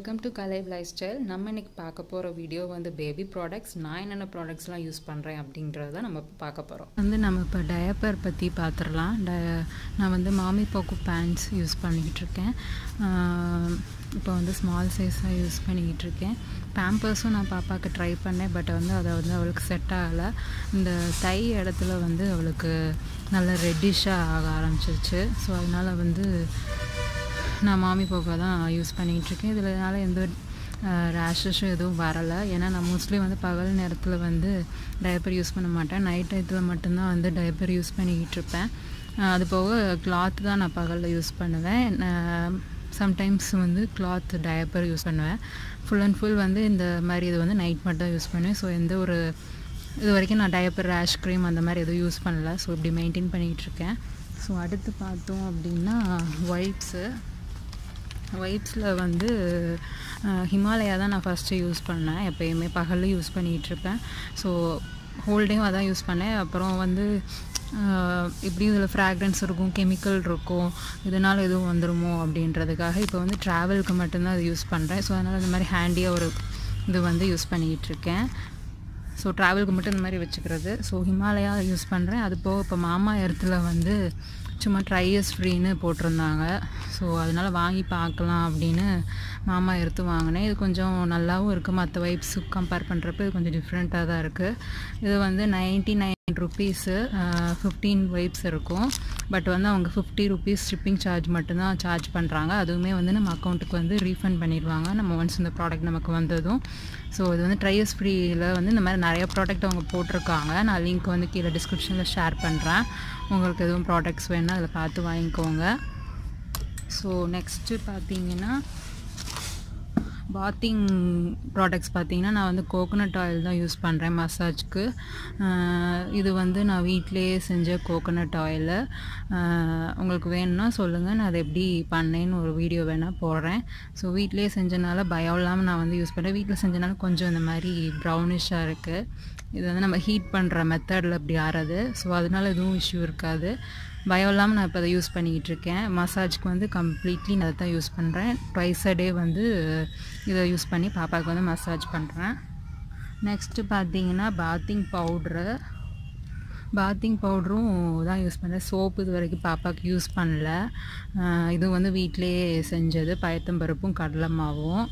welcome to கலைவ் lifestyle நம்ம இன்னைக்கு பார்க்க போகிற வீடியோ வந்து பேபி ப்ராடக்ட்ஸ் நான் என்னென்ன ப்ராடக்ட்ஸ்லாம் யூஸ் பண்ணுறேன் அப்படின்றத நம்ம இப்போ பார்க்க போகிறோம் வந்து நம்ம இப்போ டயப்பர் பற்றி பார்த்துடலாம் ட நான் வந்து மாமி போக்கு பேண்ட்ஸ் யூஸ் பண்ணிக்கிட்டு இருக்கேன் இப்போ வந்து ஸ்மால் சைஸாக யூஸ் பண்ணிக்கிட்டு இருக்கேன் பேம்பர்ஸும் நான் பாப்பாவுக்கு ட்ரை பண்ணேன் பட் வந்து அதை வந்து அவளுக்கு செட் ஆகலை இந்த தை இடத்துல வந்து அவளுக்கு நல்ல ரெட்டிஷாக ஆக ஆரம்பிச்சிருச்சு ஸோ அதனால் வந்து நான் மாமி போக்கை தான் யூஸ் பண்ணிகிட்ருக்கேன் இதனால எந்த ரேஷஸும் எதுவும் வரலை ஏன்னா நான் மோஸ்ட்லி வந்து பகல் நேரத்தில் வந்து டைப்பர் யூஸ் பண்ண மாட்டேன் நைட் டயத்தில் மட்டும்தான் வந்து டைப்பர் யூஸ் பண்ணிக்கிட்டு இருப்பேன் அது போக கிளாத் தான் நான் பகலில் யூஸ் பண்ணுவேன் சம்டைம்ஸ் வந்து கிளாத் டயப்பர் யூஸ் பண்ணுவேன் ஃபுல் அண்ட் ஃபுல் வந்து இந்த மாதிரி இது வந்து நைட் மட்டும் யூஸ் பண்ணுவேன் ஸோ எந்த ஒரு இது வரைக்கும் நான் டயப்பர் ரேஷ் க்ரீம் அந்த மாதிரி எதுவும் யூஸ் பண்ணல ஸோ இப்படி மெயின்டைன் பண்ணிகிட்டு இருக்கேன் ஸோ அடுத்து பார்த்தோம் அப்படின்னா ஒயிட்ஸு ஒயிட்ஸில் வந்து ஹிமாலயா தான் நான் ஃபஸ்ட்டு யூஸ் பண்ணேன் எப்போயுமே பகலில் யூஸ் பண்ணிகிட்ருப்பேன் ஸோ ஹோல் டேவும் அதான் யூஸ் பண்ணேன் அப்புறம் வந்து இப்படி இதில் ஃப்ராக்ரன்ஸ் இருக்கும் கெமிக்கல் இருக்கும் இதனால் எதுவும் வந்துடுமோ அப்படின்றதுக்காக இப்போ வந்து ட்ராவலுக்கு மட்டும்தான் அது யூஸ் பண்ணுறேன் ஸோ அதனால் இந்த மாதிரி ஹேண்டியாக ஒரு இது வந்து யூஸ் பண்ணிக்கிட்டு இருக்கேன் ஸோ ட்ராவலுக்கு மட்டும் இந்த மாதிரி வச்சுக்கிறது ஸோ ஹிமாலயா யூஸ் பண்ணுறேன் அது போக இப்போ மாமா இடத்துல வந்து சும்மா ட்ரையஸ் ஃப்ரீன்னு போட்டிருந்தாங்க ஸோ அதனால் வாங்கி பார்க்கலாம் அப்படின்னு மாமா எடுத்து வாங்கினேன் இது கொஞ்சம் நல்லாவும் இருக்குது மற்ற வைப்ஸுக்கு கம்பேர் பண்ணுறப்ப இது கொஞ்சம் டிஃப்ரெண்ட்டாக தான் இருக்குது இது வந்து ninety nine rupees fifteen wipes இருக்கும் பட் வந்து அவங்க ஃபிஃப்டி ருபீஸ் ஷிப்பிங் சார்ஜ் மட்டும்தான் சார்ஜ் பண்ணுறாங்க அதுவுமே வந்து நம்ம அக்கௌண்ட்டுக்கு வந்து ரீஃபண்ட் பண்ணிடுவாங்க நம்ம ஒன்ஸ் இந்த ப்ராடக்ட் நமக்கு வந்ததும் ஸோ இது வந்து ட்ரையஸ் ஃப்ரீயில் வந்து இந்த மாதிரி நிறைய ப்ராடக்ட் அவங்க போட்டிருக்காங்க நான் லிங்க் வந்து கீழே டிஸ்கிரிப்ஷனில் ஷேர் பண்ணுறேன் உங்களுக்கு எதுவும் ப்ராடக்ட்ஸ் வேணால் அதில் பார்த்து வாங்கிக்கோங்க ஸோ நெக்ஸ்ட்டு பார்த்தீங்கன்னா பாத்திங் ப்ராடக்ட்ஸ் பார்த்தீங்கன்னா நான் வந்து கோகோனட் ஆயில் தான் யூஸ் பண்ணுறேன் மசாஜ்க்கு இது வந்து நான் வீட்டிலேயே செஞ்ச கோகோனட் ஆயிலு உங்களுக்கு வேணும்னா சொல்லுங்கள் நான் அதை எப்படி பண்ணேன்னு ஒரு வீடியோ வேணால் போடுறேன் ஸோ வீட்டிலேயே செஞ்சனால பயம் இல்லாமல் நான் வந்து யூஸ் பண்ணுறேன் வீட்டில் செஞ்சனால கொஞ்சம் இந்த மாதிரி ப்ரௌனிஷாக இருக்குது இது வந்து நம்ம ஹீட் பண்ணுற மெத்தடில் அப்படி ஆறது ஸோ அதனால எதுவும் இஷ்யூ இருக்காது பயம் இல்லாமல் நான் இப்போ அதை யூஸ் பண்ணிக்கிட்டு இருக்கேன் மசாஜ்க்கு வந்து கம்ப்ளீட்லி நான் அதை தான் யூஸ் பண்ணுறேன் ட்வைஸ் அ டே வந்து இதை யூஸ் பண்ணி பாப்பாவுக்கு வந்து மசாஜ் பண்ணுறேன் நெக்ஸ்ட்டு பார்த்தீங்கன்னா பாத்திங் பவுட்ரு பாத்திங் பவுட்ரும் தான் யூஸ் பண்ணுறேன் சோப்பு இது வரைக்கும் பாப்பாவுக்கு யூஸ் பண்ணல இது வந்து வீட்டிலேயே செஞ்சது பயத்தம்பருப்பும் கடலை மாவும்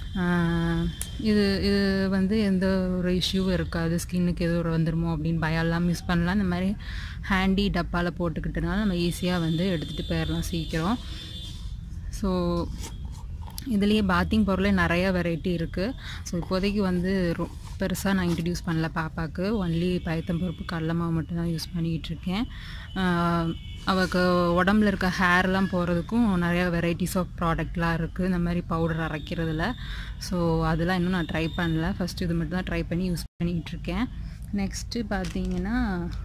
இது இது வந்து எந்த ஒரு இஷ்யூவும் இருக்காது ஸ்கின்னுக்கு எதுவும் ஒரு வந்துடுமோ அப்படின்னு பயம் இல்லாமல் யூஸ் பண்ணலாம் இந்த மாதிரி ஹேண்டி டப்பாவில் போட்டுக்கிட்டனால நம்ம ஈஸியாக வந்து எடுத்துகிட்டு போயிடலாம் சீக்கிரம் ஸோ இதுலேயே பாத்திங் பொருளே நிறைய வெரைட்டி இருக்குது ஸோ இப்போதைக்கு வந்து ரொ பெருசாக நான் இன்ட்ரடியூஸ் பண்ணல பாப்பாவுக்கு ஒன்லி பயத்தம்பருப்பு கடலை மாவு மட்டும்தான் யூஸ் பண்ணிக்கிட்டு இருக்கேன் அவளுக்கு உடம்புல இருக்க ஹேர்லாம் போகிறதுக்கும் நிறையா வெரைட்டிஸ் ஆஃப் ப்ராடக்ட்லாம் இருக்குது இந்த மாதிரி பவுடர் அரைக்கிறதுல ஸோ அதெல்லாம் இன்னும் நான் ட்ரை பண்ணல ஃபஸ்ட்டு இது மட்டும் தான் ட்ரை பண்ணி யூஸ் பண்ணிக்கிட்டு இருக்கேன் நெக்ஸ்ட்டு பார்த்தீங்கன்னா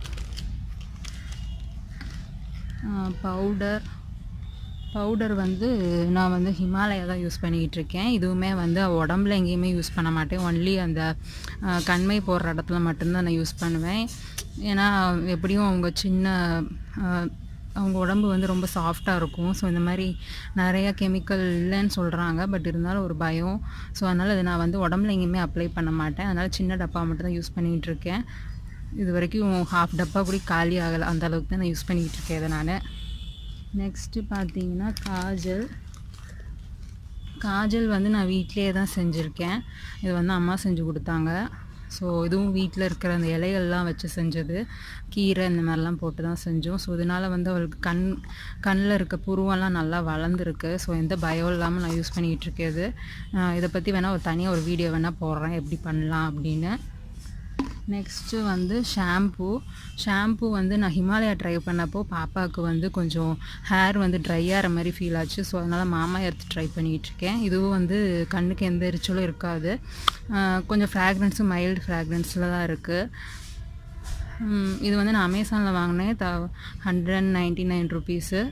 பவுடர் பவுடர் வந்து நான் வந்து ஹிமாலயா தான் யூஸ் பண்ணிக்கிட்டு இருக்கேன் இதுவுமே வந்து உடம்புல எங்கேயுமே யூஸ் பண்ண மாட்டேன் ஒன்லி அந்த கண்மை போடுற இடத்துல மட்டும்தான் நான் யூஸ் பண்ணுவேன் ஏன்னா எப்படியும் அவங்க சின்ன அவங்க உடம்பு வந்து ரொம்ப சாஃப்டாக இருக்கும் ஸோ இந்த மாதிரி நிறையா கெமிக்கல் இல்லைன்னு சொல்கிறாங்க பட் இருந்தாலும் ஒரு பயம் ஸோ அதனால் இதை நான் வந்து உடம்புல எங்கேயுமே அப்ளை பண்ண மாட்டேன் அதனால் சின்ன டப்பா மட்டும் தான் யூஸ் பண்ணிக்கிட்டு இருக்கேன் இது வரைக்கும் ஹாஃப் டப்பா கூட காலி ஆகலை அந்த அளவுக்கு தான் நான் யூஸ் பண்ணிக்கிட்டு இருக்கேன் இதை நான் நெக்ஸ்ட்டு பார்த்தீங்கன்னா காஜல் காஜல் வந்து நான் வீட்டிலே தான் செஞ்சுருக்கேன் இது வந்து அம்மா செஞ்சு கொடுத்தாங்க ஸோ இதுவும் வீட்டில் இருக்கிற அந்த இலைகள்லாம் வச்சு செஞ்சது கீரை இந்த மாதிரிலாம் போட்டு தான் செஞ்சோம் ஸோ இதனால் வந்து அவளுக்கு கண் கண்ணில் இருக்க புருவெல்லாம் நல்லா வளர்ந்துருக்கு ஸோ எந்த பயம் இல்லாமல் நான் யூஸ் பண்ணிக்கிட்டு இருக்கேது இதை பற்றி வேணால் ஒரு தனியாக ஒரு வீடியோ வேணால் போடுறேன் எப்படி பண்ணலாம் அப்படின்னு நெக்ஸ்ட்டு வந்து ஷாம்பு ஷாம்பு வந்து நான் ஹிமாலயா ட்ரை பண்ணப்போ பாப்பாவுக்கு வந்து கொஞ்சம் ஹேர் வந்து ட்ரை ஆகிற மாதிரி ஃபீல் ஆச்சு ஸோ அதனால் மாமா எடுத்து ட்ரை பண்ணிகிட்ருக்கேன் இதுவும் வந்து கண்ணுக்கு எந்த எரிச்சலும் இருக்காது கொஞ்சம் ஃப்ராக்ரன்ஸும் மைல்டு ஃப்ராக்ரன்ஸில் தான் இருக்குது இது வந்து நான் அமேசானில் வாங்கினேன் the hundred ninety nine rupees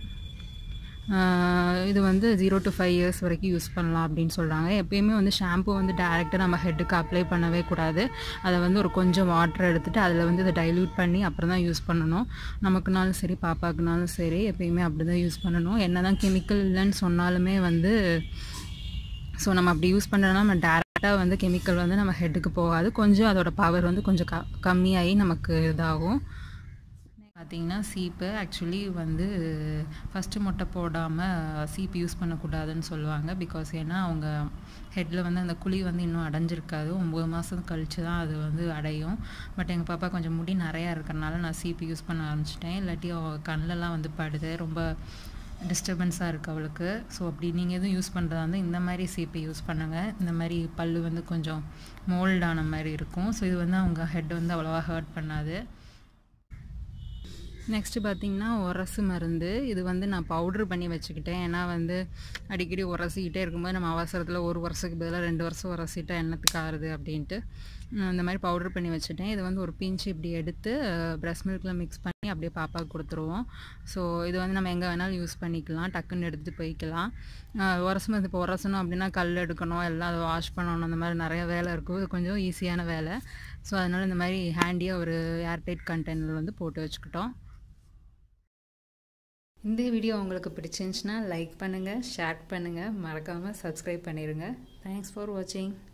இது வந்து ஜீரோ டு ஃபைவ் இயர்ஸ் வரைக்கும் யூஸ் பண்ணலாம் அப்படின்னு சொல்கிறாங்க எப்பயுமே வந்து ஷாம்பு வந்து டேரெக்டாக நம்ம ஹெட்டுக்கு அப்ளை பண்ணவே கூடாது அதை வந்து ஒரு கொஞ்சம் வாட்டர் எடுத்துகிட்டு அதில் வந்து இதை டைல்யூட் பண்ணி அப்புறம் தான் யூஸ் பண்ணணும் நமக்குனாலும் சரி பாப்பாக்குனாலும் சரி எப்பயுமே அப்படி தான் யூஸ் பண்ணணும் என்ன தான் கெமிக்கல் இல்லைன்னு சொன்னாலுமே வந்து ஸோ நம்ம அப்படி யூஸ் பண்ணுறோன்னா நம்ம டேரெக்டாக வந்து கெமிக்கல் வந்து நம்ம ஹெட்டுக்கு போகாது கொஞ்சம் அதோட பவர் வந்து கொஞ்சம் க கம்மியாகி நமக்கு இதாகும் பார்த்திங்கன்னா சீப்பு ஆக்சுவலி வந்து ஃபஸ்ட்டு மொட்டை போடாமல் சீப்பு யூஸ் பண்ணக்கூடாதுன்னு சொல்லுவாங்க பிகாஸ் ஏன்னா அவங்க ஹெட்டில் வந்து அந்த குழி வந்து இன்னும் அடைஞ்சிருக்காது ஒம்பது மாதம் கழித்து தான் அது வந்து அடையும் பட் எங்கள் பாப்பா கொஞ்சம் முடி நிறையா இருக்கிறனால நான் சீப்பு யூஸ் பண்ண ஆரம்பிச்சிட்டேன் இல்லாட்டி அவள் கண்ணிலலாம் வந்து படுது ரொம்ப டிஸ்டர்பன்ஸாக இருக்குது அவளுக்கு ஸோ அப்படி நீங்கள் எதுவும் யூஸ் பண்ணுறதா இருந்தால் இந்த மாதிரி சீப்பை யூஸ் பண்ணுங்கள் இந்த மாதிரி பல் வந்து கொஞ்சம் மோல்டான மாதிரி இருக்கும் ஸோ இது வந்து அவங்க ஹெட் வந்து அவ்வளோவா ஹர்ட் பண்ணாது நெக்ஸ்ட்டு பார்த்திங்கன்னா உரசு மருந்து இது வந்து நான் பவுட்ரு பண்ணி வச்சுக்கிட்டேன் ஏன்னா வந்து அடிக்கடி உரசிக்கிட்டே இருக்கும்போது நம்ம அவசரத்தில் ஒரு வருஷத்துக்கு பதிலாக ரெண்டு வருஷம் உரசிட்டா எண்ணத்துக்கு ஆறுது அப்படின்ட்டு இந்த மாதிரி பவுட்ரு பண்ணி வச்சுட்டேன் இது வந்து ஒரு பிஞ்சு இப்படி எடுத்து ப்ரெஸ் மில்கில் மிக்ஸ் பண்ணி அப்படியே பாப்பாவுக்கு கொடுத்துருவோம் ஸோ இது வந்து நம்ம எங்கே வேணாலும் யூஸ் பண்ணிக்கலாம் டக்குன்னு எடுத்துகிட்டு போய்க்கலாம் உரசு மருந்து இப்போ உரசணும் அப்படின்னா கல் எடுக்கணும் எல்லாம் அதை வாஷ் பண்ணணும் அந்த மாதிரி நிறைய வேலை இருக்கும் இது கொஞ்சம் ஈஸியான வேலை ஸோ அதனால் இந்த மாதிரி ஹேண்டியாக ஒரு ஏர்டைட் கண்டெய்னர் வந்து போட்டு வச்சுக்கிட்டோம் இந்த வீடியோ உங்களுக்கு பிடிச்சிருந்துச்சுன்னா லைக் பண்ணுங்கள் ஷேர் பண்ணுங்கள் மறக்காமல் சப்ஸ்கிரைப் பண்ணிடுங்க தேங்க்ஸ் ஃபார் வாட்சிங்